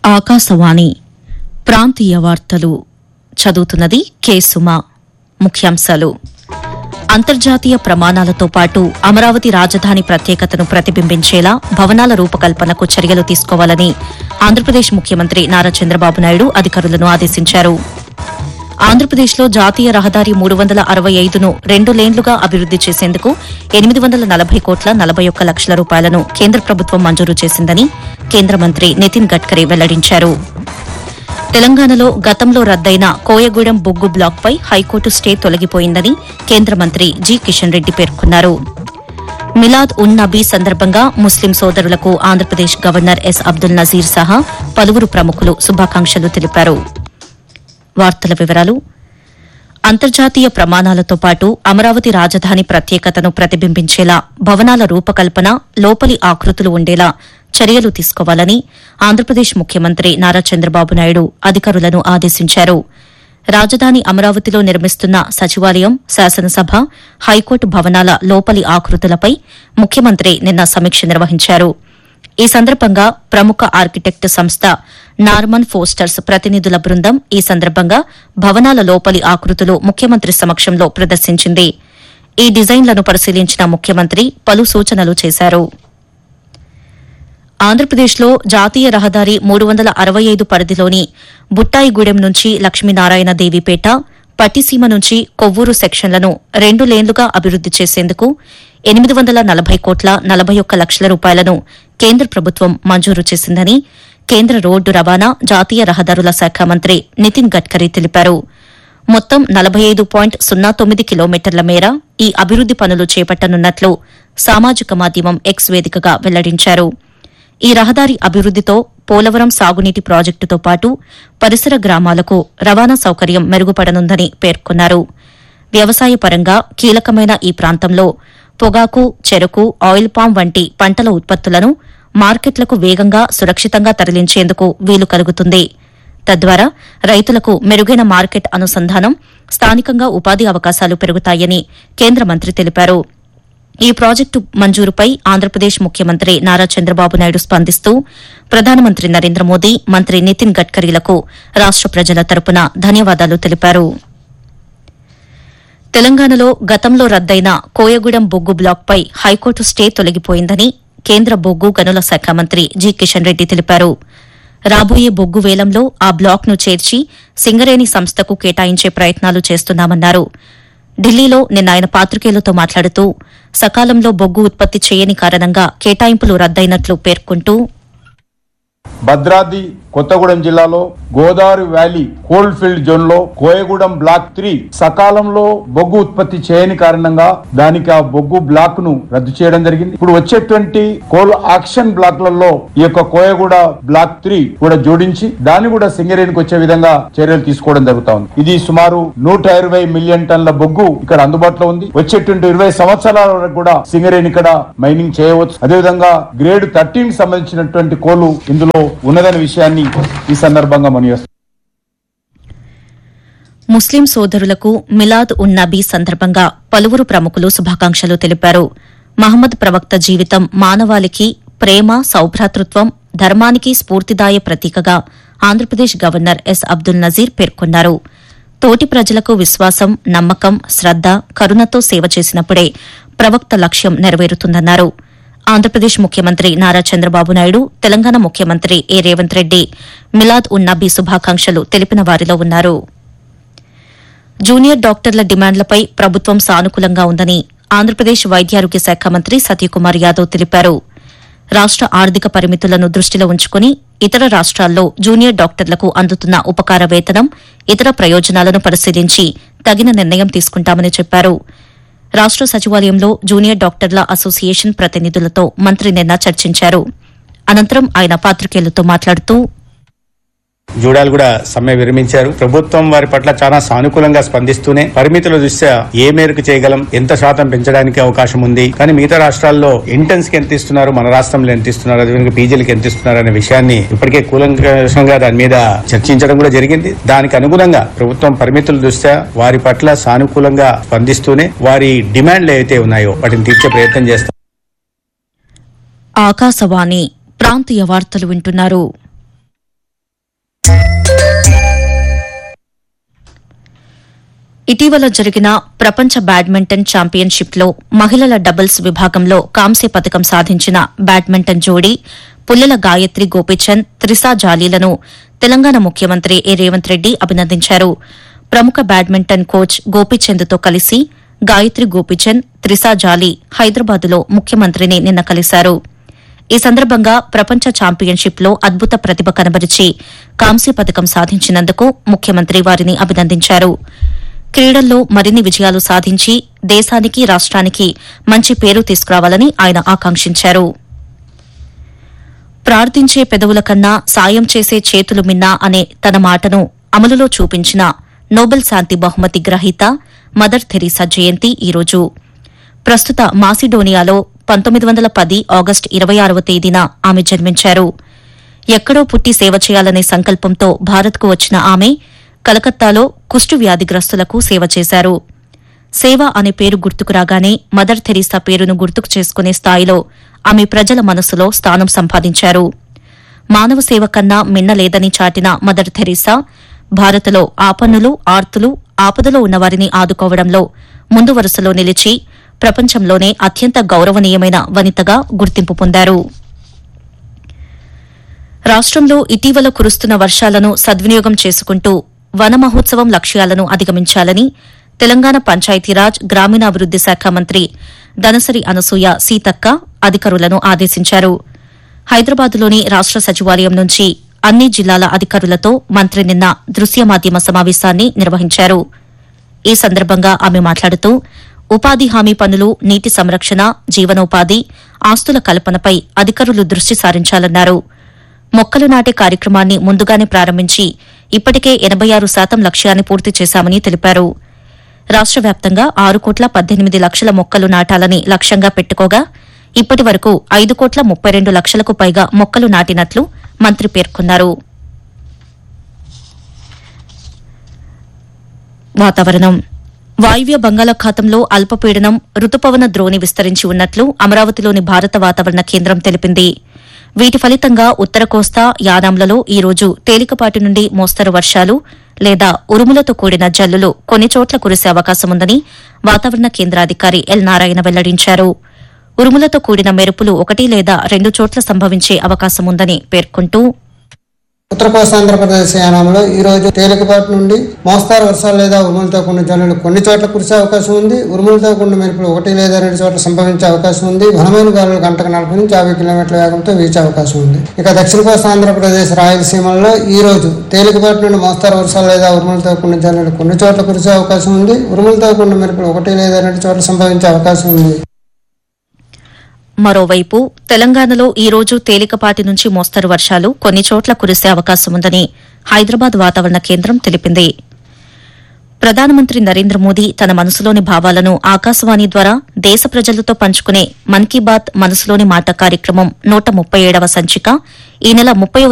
ఆకాశవాణి ప్రాంతీయ వార్తలు చదువుతున్నది కె సుమ ముఖ్యాంశాలు అంతర్జాతీయ ప్రమాణాలతో పాటు అమరావతి రాజధాని ప్రత్యేకతను ప్రతిబింబించేలా భవనాల రూపకల్పనకు చర్యలు తీసుకోవాలని ఆంధ్రప్రదేశ్ ముఖ్యమంత్రి నారా చంద్రబాబు నాయుడు అధికారులను ఆదేశించారు ఆంధ్రప్రదేశ్లో జాతీయ రహదారి మూడు వందల అరవై ఐదును రెండు లేన్లుగా అభివృద్ది చేసేందుకు ఎనిమిది వందల నలభై కోట్ల నలభై ఒక్క లక్షల రూపాయలను కేంద్ర ప్రభుత్వం మంజూరు చేసిందని కేంద్ర మంత్రి నితిన్ గడ్కరీ వెల్లడించారు తెలంగాణలో గతంలో రద్దయిన కోయగూడెం బొగ్గు బ్లాక్పై హైకోర్టు స్టే తొలగిపోయిందని కేంద్ర మంత్రి జి కిషన్ రెడ్డి పేర్కొన్నారు మిలాద్ ఉన్ నబీ సందర్భంగా ముస్లిం సోదరులకు ఆంధ్రప్రదేశ్ గవర్నర్ ఎస్ అబ్దుల్ నజీర్ సహా పలువురు ప్రముఖులు శుభాకాంక్షలు తెలిపారు వార్తల వివరాలు అంతర్జాతీయ ప్రమాణాలతో పాటు అమరావతి రాజధాని ప్రత్యేకతను ప్రతిబింబించేలా భవనాల రూపకల్పన లోపలి ఆకృతులు ఉండేలా చర్యలు తీసుకోవాలని ఆంధ్రప్రదేశ్ ముఖ్యమంత్రి నారా చంద్రబాబు నాయుడు అధికారులను ఆదేశించారు రాజధాని అమరావతిలో నిర్మిస్తున్న సచివాలయం శాసనసభ హైకోర్టు భవనాల లోపలి ఆకృతులపై ముఖ్యమంత్రి నిన్న సమీక్ష నిర్వహించారు ఈ సందర్భంగా ప్రముఖ ఆర్కిటెక్ట్ సంస్థ నార్మన్ ఫోస్టర్స్ ప్రతినిధుల బృందం ఈ సందర్భంగా భవనాల లోపలి ఆకృతులు ముఖ్యమంత్రి సమక్షంలో ప్రదర్శించింది ఈ డిజైన్లను పరిశీలించిన ముఖ్యమంత్రి పలు సూచనలు చేశారు ఆంధ్రప్రదేశ్లో జాతీయ రహదారి మూడు వందల అరవై ఐదు పరిధిలోని బుట్టాయిగూడెం నుంచి లక్ష్మీనారాయణ దేవిపేట పట్టిసీమ నుంచి కొవ్వూరు సెక్షన్లను రెండు లేన్లుగా అభివృద్ది చేసేందుకు ఎనిమిది వందల నలభై కోట్ల నలభై ఒక్క లక్షల రూపాయలను కేంద్ర ప్రభుత్వం మంజూరు చేసిందని కేంద్ర రోడ్డు రవాణా జాతీయ రహదారుల శాఖ మంత్రి నితిన్ గడ్కరీ తెలిపారు మొత్తం నలభై ఐదు పాయింట్ సున్నా తొమ్మిది కిలోమీటర్ల మేర ఈ అభివృద్ది పనులు చేపట్టనున్నట్లు సామాజిక మాధ్యమం ఎక్స్ వేదికగా వెల్లడించారు ఈ రహదారి అభివృద్దితో పోలవరం సాగునీటి ప్రాజెక్టుతో పాటు పరిసర గ్రామాలకు రవాణా సౌకర్యం మెరుగుపడనుందని పేర్కొన్నారు వ్యవసాయ పరంగా కీలకమైన ఈ ప్రాంతంలో పొగాకు చెరకు ఆయిల్ పామ్ వంటి పంటల ఉత్పత్తులను మార్కెట్లకు వేగంగా సురక్షితంగా తరలించేందుకు వీలు కలుగుతుంది తద్వారా రైతులకు మెరుగైన మార్కెట్ అనుసంధానం స్థానికంగా ఉపాధి అవకాశాలు పెరుగుతాయని కేంద్ర మంత్రి తెలిపారు ఈ ప్రాజెక్టు మంజూరుపై ఆంధ్రప్రదేశ్ ముఖ్యమంత్రి నారా చంద్రబాబు నాయుడు స్పందిస్తూ ప్రధానమంత్రి నరేంద్ర మోదీ మంత్రి నితిన్ గడ్కరీలకు రాష్ట ప్రజల తరపున ధన్యవాదాలు తెలిపారు తెలంగాణలో గతంలో రద్దయిన కోయగూడెం బొగ్గు బ్లాక్పై హైకోర్టు స్టే తొలగిపోయిందని కేంద్ర బొగ్గు గనుల శాఖ మంత్రి జి కిషన్ రెడ్డి తెలిపారు రాబోయే బొగ్గు వేలంలో ఆ బ్లాక్ను చేర్చి సింగరేణి సంస్థకు కేటాయించే ప్రయత్నాలు చేస్తున్నామన్నారు ఢిల్లీలో నిన్న ఆయన పాత్రికేయులతో మాట్లాడుతూ సకాలంలో బొగ్గు ఉత్పత్తి చేయని కారణంగా కేటాయింపులు రద్దయినట్లు పేర్కొంటూ భద్రాద్రి కొత్తగూడెం జిల్లాలో Godavari valley coal field zone లో కోయగూడెం బ్లాక్ త్రీ సకాలంలో బొగ్గు ఉత్పత్తి చేయని కారణంగా దానికి ఆ బొగ్గు బ్లాక్ ను రద్దు చేయడం జరిగింది ఇప్పుడు వచ్చేటువంటి కోల్ ఆక్షన్ బ్లాక్లలో ఈ యొక్క కోయగూడ బ్లాక్ త్రీ కూడా జోడించి దాన్ని కూడా సింగరేణికి వచ్చే విధంగా చర్యలు తీసుకోవడం జరుగుతా ఉంది ఇది సుమారు నూట ఇరవై మిలియన్ టన్ల బొగ్గు ఇక్కడ అందుబాటులో ఉంది వచ్చేటువంటి ఇరవై సంవత్సరాల వరకు కూడా సింగరేణి ఇక్కడ మైనింగ్ చేయవచ్చు అదేవిధంగా గ్రేడ్ థర్టీన్ సంబంధించినటువంటి కోలు ఇందులో ఉన్నదనే విషయాన్ని ఈ సందర్భంగా మనవి ముస్లిం సోదరులకు మిలాద్ ఉన్ నబీ సందర్భంగా పలువురు ప్రముఖులు శుభాకాంక్షలు తెలిపారు మహమ్మద్ ప్రవక్త జీవితం మానవాళికి ప్రేమ సౌభ్రాతృత్వం ధర్మానికి స్ఫూర్తిదాయ ప్రతీకగా ఆంధ్రప్రదేశ్ గవర్నర్ ఎస్ అబ్దుల్ నజీర్ పేర్కొన్నారు తోటి ప్రజలకు విశ్వాసం నమ్మకం శ్రద్ద కరుణతో సేవ చేసినప్పుడే ప్రవక్త లక్ష్యం నెరవేరుతుందన్నారు ఆంధ్రప్రదేశ్ ముఖ్యమంత్రి నారా చంద్రబాబు నాయుడు తెలంగాణ ముఖ్యమంత్రి ఏ రేవంత్ రెడ్డి మిలాద్ ఉన్ నబీ శుభాకాంక్షలు తెలిపిన వారిలో ఉన్నారు జూనియర్ డాక్టర్ల డిమాండ్లపై ప్రభుత్వం సానుకూలంగా ఉందని ఆంధ్రప్రదేశ్ వైద్యారోగ్య శాఖ మంత్రి సత్యకుమార్ యాదవ్ తెలిపారు రాష్ట ఆర్థిక పరిమితులను దృష్టిలో ఉంచుకుని ఇతర రాష్ట్రాల్లో జూనియర్ డాక్టర్లకు అందుతున్న ఉపకార వేతనం ఇతర ప్రయోజనాలను పరిశీలించి తగిన నిర్ణయం తీసుకుంటామని చెప్పారు రాష్ట సచివాలయంలో జూనియర్ డాక్టర్ల అసోసియేషన్ ప్రతినిధులతో మంత్రి నిన్న చర్చించారు అనంతరం ఆయన పాత్రికేయులతో మాట్లాడుతూ జూడాలు కూడా సమ్మె విరమించారు ప్రభుత్వం వారి పట్ల చాలా సానుకూలంగా స్పందిస్తూనే పరిమితుల దృష్ట్యా ఏ మేరకు చేయగలం ఎంత శాతం పెంచడానికి అవకాశం ఉంది కానీ మిగతా రాష్ట్రాల్లో ఇంటర్న్స్ కి ఎంత ఇస్తున్నారు మన రాష్ట్రంలో ఎంత ఇస్తున్నారు అదేవిధంగా పీజీలకు ఎంత ఇస్తున్నారు అనే విషయాన్ని ఇప్పటికే కూలంకషంగా దాని మీద చర్చించడం కూడా జరిగింది దానికి అనుగుణంగా ప్రభుత్వం పరిమితుల దృష్ట్యా వారి పట్ల సానుకూలంగా స్పందిస్తూనే వారి డిమాండ్లు ఏవైతే ఉన్నాయో వాటిని తీర్చే ప్రయత్నం చేస్తాం ఆకాశవాణి ప్రాంతీయ వార్తలు వింటున్నారు ఇటీవల జరిగిన ప్రపంచ బ్యాడ్మింటన్ ఛాంపియన్షిప్లో మహిళల డబుల్స్ విభాగంలో కాంస్య పథకం సాధించిన బ్యాడ్మింటన్ జోడీ పుల్లెల గాయత్రి గోపీచంద్ త్రిసా జాలీలను తెలంగాణ ముఖ్యమంత్రి ఏ రేవంత్ రెడ్డి అభినందించారు ప్రముఖ బ్యాడ్మింటన్ కోచ్ గోపీచంద్తో కలిసి గాయత్రి గోపీచంద్ త్రిసా జాలీ హైదరాబాద్లో ముఖ్యమంత్రిని నిన్న కలిశారు ఈ సందర్భంగా ప్రపంచ ఛాంపియన్షిప్లో అద్భుత ప్రతిభ కనబరిచి కాంస్య పథకం సాధించినందుకు ముఖ్యమంత్రి వారిని అభినందించారు క్రీడల్లో మరిన్ని విజయాలు సాధించి దేశానికి రాష్ట్రానికి మంచి పేరు తీసుకురావాలని ఆయన ఆకాంక్షించారు ప్రార్థించే పెదవుల కన్నా సాయం చేసే చేతులు మిన్నా అనే తన మాటను అమలులో చూపించిన నోబెల్ శాంతి బహుమతి గ్రహీత మదర్ థెరీసా జయంతి ఈరోజు ప్రస్తుత మాసిడోనియాలో పంతొమ్మిది వందల పది ఆగస్టు ఇరవై ఆరవ తేదీన ఆమె జన్మించారు ఎక్కడో పుట్టి సేవ చేయాలనే సంకల్పంతో భారత్కు వచ్చిన ఆమె కలకత్తాలో కుష్టు వ్యాధిగ్రస్తులకు సేవ చేశారు సేవ అనే పేరు గుర్తుకు రాగానే మదర్ థెరీసా పేరును గుర్తుకు చేసుకునే స్థాయిలో ఆమె ప్రజల మనసులో స్థానం సంపాదించారు మానవ సేవ కన్నా మిన్నలేదని చాటిన మదర్ థెరీసా భారత్లో ఆపన్నులు ఆర్తులు ఆపదలో ఉన్నవారిని ఆదుకోవడంలో ముందు వరుసలో నిలిచి ప్రపంచంలోనే అత్యంత గౌరవనీయమైన వనితగా గుర్తింపు పొందారు రాష్ట్రంలో ఇటీవల కురుస్తున్న వర్షాలను సద్వినియోగం చేసుకుంటూ వన మహోత్సవం లక్ష్యాలను అధిగమించాలని తెలంగాణ పంచాయతీరాజ్ గ్రామీణాభివృద్ది శాఖ మంత్రి దనసరి అనసూయ సీతక్క అధికారులను ఆదేశించారు హైదరాబాద్లోని రాష్ట సచివాలయం నుంచి అన్ని జిల్లాల అధికారులతో మంత్రి నిన్న దృశ్య మాధ్యమ సమావేశాన్ని నిర్వహించారు ఈ సందర్భంగా ఆమె మాట్లాడుతూ ఉపాధి హామీ పనులు నీటి సంరక్షణ జీవనోపాధి ఆస్తుల కల్పనపై అధికారులు దృష్టి సారించాలన్నారు మొక్కలు నాటే కార్యక్రమాన్ని ముందుగానే ప్రారంభించి ఇప్పటికే ఎనబై ఆరు శాతం లక్ష్యాన్ని పూర్తి చేశామని తెలిపారు రాష్ట వ్యాప్తంగా ఆరు కోట్ల పద్దెనిమిది లక్షల మొక్కలు నాటాలని లక్ష్యంగా పెట్టుకోగా ఇప్పటి వరకు ఐదు కోట్ల ముప్పై రెండు లక్షలకు పైగా మొక్కలు నాటినట్లు మంత్రి పేర్కొన్నారు వాతావరణం వాయువ్య బంగాళాఖాతంలో అల్పపీడనం రుతుపవన ద్రోణి విస్తరించి ఉన్నట్లు అమరావతిలోని భారత వాతావరణ కేంద్రం తెలిపింది వీటి ఫలితంగా ఉత్తర కోస్తా యానాంలలో ఈ రోజు తేలికపాటి నుండి మోస్తరు వర్షాలు లేదా ఉరుములతో కూడిన జల్లులు కొన్ని చోట్ల కురిసే అవకాశముందని వాతావరణ కేంద్రాధికారి ఎల్ నారాయణ వెల్లడించారు ఉరుములతో కూడిన మెరుపులు ఒకటి లేదా రెండు చోట్ల సంభవించే అవకాశముందని పేర్కొంటూ ఉత్తర కోస్తాంధ్రప్రదేశ్ యానంలో ఈ రోజు తేలికపాటి నుండి మోస్తారు వర్షాలు లేదా ఉరుములతో కూడిన జల్లులు కొన్ని చోట్ల కురిసే అవకాశం ఉంది ఉరుములతో కూడిన మెరుపులు ఒకటి లేదా రెండు చోట్ల సంభవించే అవకాశం ఉంది బలమైన గాలులు గంటకు నలభై నుంచి యాభై కిలోమీటర్ల వేగంతో వీచే అవకాశం ఉంది ఇక దక్షిణ కోస్తా ఆంధ్రప్రదేశ్ రాయలసీమలో ఈ రోజు తేలికపాటి నుండి మోస్తారు వర్షాలు లేదా ఉరుములతో కూడిన జల్లులు కొన్ని చోట్ల కురిసే అవకాశం ఉంది ఉరుములతో కూడిన మెరుపులు ఒకటి లేదా రెండు చోట్ల సంభవించే అవకాశం ఉంది మరోవైపు తెలంగాణలో ఈ రోజు తేలికపాటి నుంచి మోస్తరు వర్షాలు కొన్ని చోట్ల కురిసే అవకాశముందని హైదరాబాద్ వాతావరణ కేంద్రం తెలిపింది ప్రధానమంత్రి నరేంద్ర మోదీ తన మనసులోని భావాలను ఆకాశవాణి ద్వారా దేశ ప్రజలతో పంచుకునే మన్ కీ బాత్ మనసులోని మాట కార్యక్రమం నూట ముప్పై ఏడవ సంచిక ఈ నెల ముప్పై